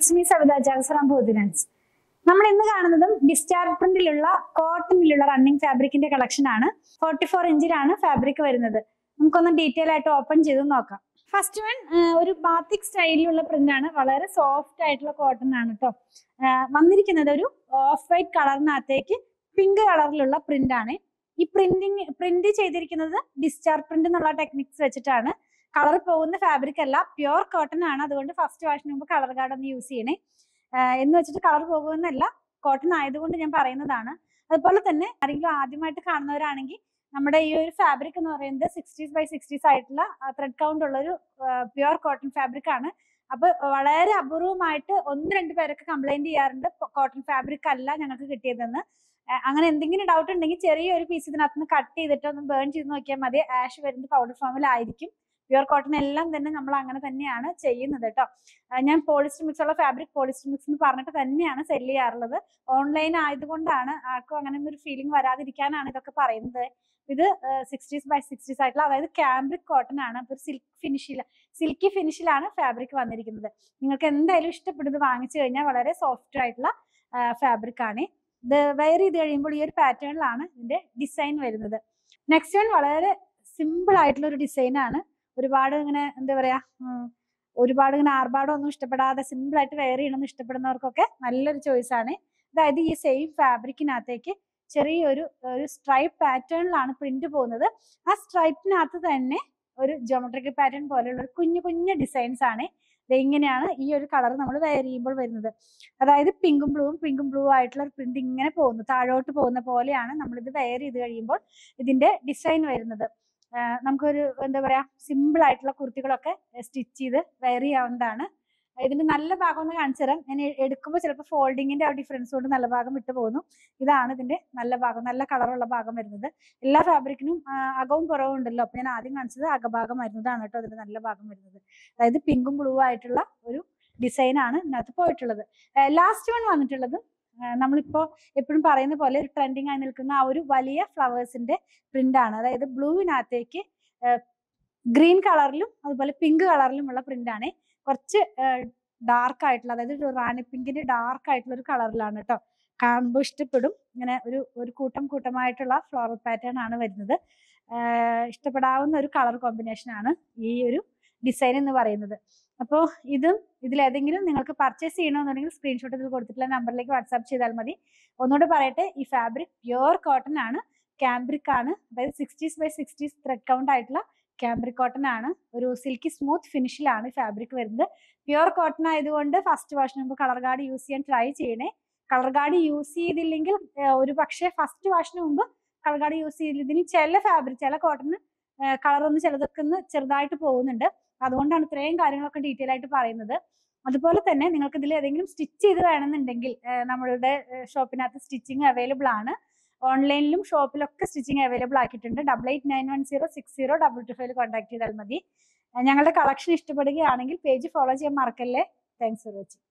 it's me Savitha ജാൽസറാം ബോധിനാൻസ് നമ്മൾ ഇന്ന് കാണുന്നതും ഡിസ്ചാർജ് പ്രിന്റിലുള്ള കോട്ടണിലുള്ള റണ്ണിങ് ഫാബ്രിക്കിന്റെ കളക്ഷൻ ആണ് ഫോർട്ടി ഫോർ ഇഞ്ചിലാണ് ഫാബ്രിക് വരുന്നത് നമുക്കൊന്ന് ഡീറ്റെയിൽ ആയിട്ട് ഓപ്പൺ ചെയ്ത് നോക്കാം ഫസ്റ്റ് വൺ ഒരു ബാത്തിക് സ്റ്റൈലിലുള്ള പ്രിന്റ് ആണ് വളരെ സോഫ്റ്റ് ആയിട്ടുള്ള കോട്ടൺ ആണ് കേട്ടോ വന്നിരിക്കുന്നത് ഒരു ഓഫ് വൈറ്റ് കളറിനകത്തേക്ക് പിങ്ക് കളറിലുള്ള പ്രിന്റ് ആണ് ഈ പ്രിന്റിങ് പ്രിന്റ് ചെയ്തിരിക്കുന്നത് ഡിസ്ചാർജ് പ്രിന്റ് എന്നുള്ള ടെക്നിക്സ് വെച്ചിട്ടാണ് കളർ പോകുന്ന ഫാബ്രിക് അല്ല പ്യുവർ കോട്ടൺ ആണ് അതുകൊണ്ട് ഫസ്റ്റ് വാഷിന് മുമ്പ് കളർ ഗാർഡ് ഒന്ന് യൂസ് ചെയ്യണേ ആഹ് എന്ന് വെച്ചിട്ട് കളർ പോകുമെന്നല്ല കോട്ടൺ ആയതുകൊണ്ട് ഞാൻ പറയുന്നതാണ് അതുപോലെ തന്നെ ആരെങ്കിലും ആദ്യമായിട്ട് കാണുന്നവരാണെങ്കിൽ നമ്മുടെ ഈ ഒരു ഫാബ്രിക് എന്ന് പറയുന്നത് സിക്സ്റ്റീസ് ബൈ സിക്സ്റ്റീസ് ആയിട്ടുള്ള ത്രെഡ് കൗണ്ട് ഉള്ള ഒരു പ്യുവർ കോട്ടൺ ഫാബ്രിക് ആണ് അപ്പൊ വളരെ അപൂർവമായിട്ട് ഒന്ന് രണ്ട് പേരൊക്കെ കംപ്ലൈന്റ് ചെയ്യാറുണ്ട് കോട്ടൺ ഫാബ്രിക് അല്ല ഞങ്ങൾക്ക് കിട്ടിയതെന്ന് ആഹ് അങ്ങനെ എന്തെങ്കിലും ഡൗട്ട് ഉണ്ടെങ്കിൽ ചെറിയൊരു പീസ് ഇതിനകത്ത് നിന്ന് കട്ട് ചെയ്തിട്ട് ഒന്ന് ബേൺ ചെയ്ത് നോക്കിയാൽ മതി ആഷ് വരുന്നത് പൗഡർ ഫോമിലായിരിക്കും പ്യുവർ കോട്ടൺ എല്ലാം തന്നെ നമ്മൾ അങ്ങനെ തന്നെയാണ് ചെയ്യുന്നത് കേട്ടോ ആഹ് ഞാൻ പോളിസ്റ്റർ മിക്സ് ഉള്ള ഫാബ്രിക് പോളിസ്റ്റർ മിക്സ് എന്ന് പറഞ്ഞിട്ട് തന്നെയാണ് സെല് ചെയ്യാറുള്ളത് ഓൺലൈൻ ആയതുകൊണ്ടാണ് ആർക്കും അങ്ങനെ ഒരു ഫീലിംഗ് വരാതിരിക്കാനാണ് ഇതൊക്കെ പറയുന്നത് ഇത് സിക്സ്റ്റീസ് ബൈ സിക്സ്റ്റീസ് ആയിട്ടുള്ള അതായത് ക്യാമ്പ്രിക് കോട്ടൺ ആണ് അപ്പൊ ഒരു സിൽക്ക് ഫിനിഷിൽ സിൽക്കി ഫിനിഷിലാണ് ഫാബ്രിക് വന്നിരിക്കുന്നത് നിങ്ങൾക്ക് എന്തായാലും ഇഷ്ടപ്പെടുന്നത് വാങ്ങിച്ചു കഴിഞ്ഞാൽ വളരെ സോഫ്റ്റ് ആയിട്ടുള്ള ഫാബ്രിക് ആണ് ഇത് വെയർ ചെയ്ത് കഴിയുമ്പോൾ ഈ ഒരു പാറ്റേണിലാണ് ഇതിന്റെ ഡിസൈൻ വരുന്നത് നെക്സ്റ്റ് വൺ വളരെ സിമ്പിൾ ആയിട്ടുള്ള ഒരു ഡിസൈൻ ആണ് ഒരുപാട് ഇങ്ങനെ എന്താ പറയാ ഉം, ഒരുപാട് ഇങ്ങനെ ആർഭാടം ഒന്നും ഇഷ്ടപ്പെടാതെ സിമ്പിൾ ആയിട്ട് വെയർ ചെയ്യണമെന്ന് ഇഷ്ടപ്പെടുന്നവർക്കൊക്കെ നല്ലൊരു ചോയ്സ് ആണ് അതായത് ഈ സെയിം ഫാബ്രിക്കിനകത്തേക്ക് ചെറിയൊരു ഒരു സ്ട്രൈപ്പ് പാറ്റേണിലാണ് പ്രിന്റ് പോകുന്നത് ആ സ്ട്രൈപ്പിനകത്ത് തന്നെ ഒരു ജോമെട്രിക്കൽ പാറ്റേൺ പോലെയുള്ള ഒരു കുഞ്ഞു കുഞ്ഞു ഡിസൈൻസ് ആണ് ദേ ഇങ്ങനെയാണ് ഈ ഒരു കളർ നമ്മൾ വെയർ ചെയ്യുമ്പോൾ വരുന്നത് അതായത് പിങ്കും ബ്ലൂവും പിങ്കും ബ്ലൂ ആയിട്ടുള്ള ഒരു പ്രിന്റ് ഇങ്ങനെ പോകുന്നു താഴോട്ട് പോകുന്ന പോലെയാണ് നമ്മൾ ഇത് വെയർ ചെയ്ത് കഴിയുമ്പോൾ ഇതിന്റെ ഡിസൈൻ വരുന്നത് ആഹ് നമുക്കൊരു എന്താ പറയാ സിമ്പിൾ ആയിട്ടുള്ള കുർത്തികളൊക്കെ സ്റ്റിച്ച് ചെയ്ത് വെയർ ചെയ്യാവുന്നതാണ് ഇതിന്റെ നല്ല ഭാഗം ഒന്ന് കാണിച്ചു തരാം ഞാൻ എ- എടുക്കുമ്പോൾ ചിലപ്പോൾ ഫോൾഡിങ്ങിന്റെ ആ ഡിഫറൻസ് കൊണ്ട് നല്ല ഭാഗം വിട്ടു പോകുന്നു ഇതാണ് ഇതിന്റെ നല്ല ഭാഗം നല്ല കളറുള്ള ഭാഗം വരുന്നത് എല്ലാ ഫാബ്രിക്കിനും അകവും പുറവും ഉണ്ടല്ലോ അപ്പൊ ഞാൻ ആദ്യം കാണിച്ചത് അകഭാഗം വരുന്നതാണ് കേട്ടോ അതിന്റെ നല്ല ഭാഗം വരുന്നത് അതായത് പിങ്കും ബ്ലൂ ആയിട്ടുള്ള ഒരു ഡിസൈൻ ആണ് ഇതിനകത്ത് പോയിട്ടുള്ളത് ലാസ്റ്റ് വൺ വന്നിട്ടുള്ളത് ആഹ് നമ്മളിപ്പോ എപ്പോഴും പറയുന്ന പോലെ ഒരു ട്രെൻഡിങ് ആയി നിൽക്കുന്ന ആ ഒരു വലിയ ഫ്ലവേഴ്സിന്റെ പ്രിന്റ് ആണ് അതായത് ബ്ലൂവിനകത്തേക്ക് ഗ്രീൻ കളറിലും അതുപോലെ പിങ്ക് കളറിലുമുള്ള പ്രിന്റ് ആണ് കുറച്ച് ഡാർക്ക് ആയിട്ടുള്ള അതായത് ഒരു റാണി പിങ്കിന്റെ ഡാർക്ക് ആയിട്ടുള്ള ഒരു കളറിലാണ് കേട്ടോ കാണുമ്പോൾ ഇഷ്ടപ്പെടും ഇങ്ങനെ ഒരു ഒരു കൂട്ടം കൂട്ടമായിട്ടുള്ള ഫ്ലോറൽ പാറ്റേൺ ആണ് വരുന്നത് ആഹ് ഇഷ്ടപ്പെടാവുന്ന ഒരു കളർ കോമ്പിനേഷൻ ആണ് ഈ ഒരു ഡിസൈൻ എന്ന് പറയുന്നത് അപ്പോൾ ഇതും ഇതിലേതെങ്കിലും നിങ്ങൾക്ക് പർച്ചേസ് ചെയ്യണമെന്നുണ്ടെങ്കിൽ സ്ക്രീൻഷോട്ട് ഇതിൽ കൊടുത്തിട്ടുള്ള നമ്പറിലേക്ക് വാട്സാപ്പ് ചെയ്താൽ മതി ഒന്നുകൂടെ പറയട്ടെ ഈ ഫാബ്രിക് പ്യുവർ കോട്ടൺ ആണ് ക്യാമ്പ്രിക് ആണ് അതായത് sixties by sixties thread count ആയിട്ടുള്ള ക്യാമ്പ്രിക് കോട്ടൺ ആണ് ഒരു സിൽക്കി സ്മൂത്ത് ഫിനിഷിലാണ് ഫാബ്രിക് വരുന്നത് പ്യുവർ കോട്ടൺ ആയതുകൊണ്ട് ഫസ്റ്റ് വാഷിന് മുമ്പ് കളർ ഗാർഡ് യൂസ് ചെയ്യാൻ ട്രൈ ചെയ്യണേ കളർ ഗാർഡ് യൂസ് ചെയ്തില്ലെങ്കിൽ ഏഹ്, ഒരു പക്ഷേ ഫസ്റ്റ് വാഷിന് മുമ്പ് കളർ ഗാർഡ് യൂസ് ചെയ്തില്ലെങ്കിൽ ചില ഫാബ്രിക് ചില കോട്ടൺ കളർ ഒന്ന് ചിലതൊക്കെ ഒന്ന് ചെറുതായിട്ട് പോകുന്നുണ്ട് അതുകൊണ്ടാണ് ഇത്രയും കാര്യങ്ങളൊക്കെ ഡീറ്റെയിൽ ആയിട്ട് പറയുന്നത് അതുപോലെ തന്നെ നിങ്ങൾക്ക് ഇതിൽ ഏതെങ്കിലും സ്റ്റിച്ച് ചെയ്ത് വേണമെന്നുണ്ടെങ്കിൽ ഏഹ്, നമ്മളുടെ ഷോപ്പിനകത്ത് സ്റ്റിച്ചിങ് അവൈലബിൾ ആണ് ഓൺലൈനിലും ഷോപ്പിലൊക്കെ സ്റ്റിച്ചിങ് അവൈലബിൾ ആക്കിയിട്ടുണ്ട് double eight nine one zero six zero double two five contact ചെയ്താൽ മതി ഏഹ്, ഞങ്ങളുടെ കളക്ഷൻ ഇഷ്ടപ്പെടുകയാണെങ്കിൽ പേജ് ഫോളോ ചെയ്യാൻ മറക്കല്ലേ താങ്ക്സ് ഫോർ വാച്ചിങ്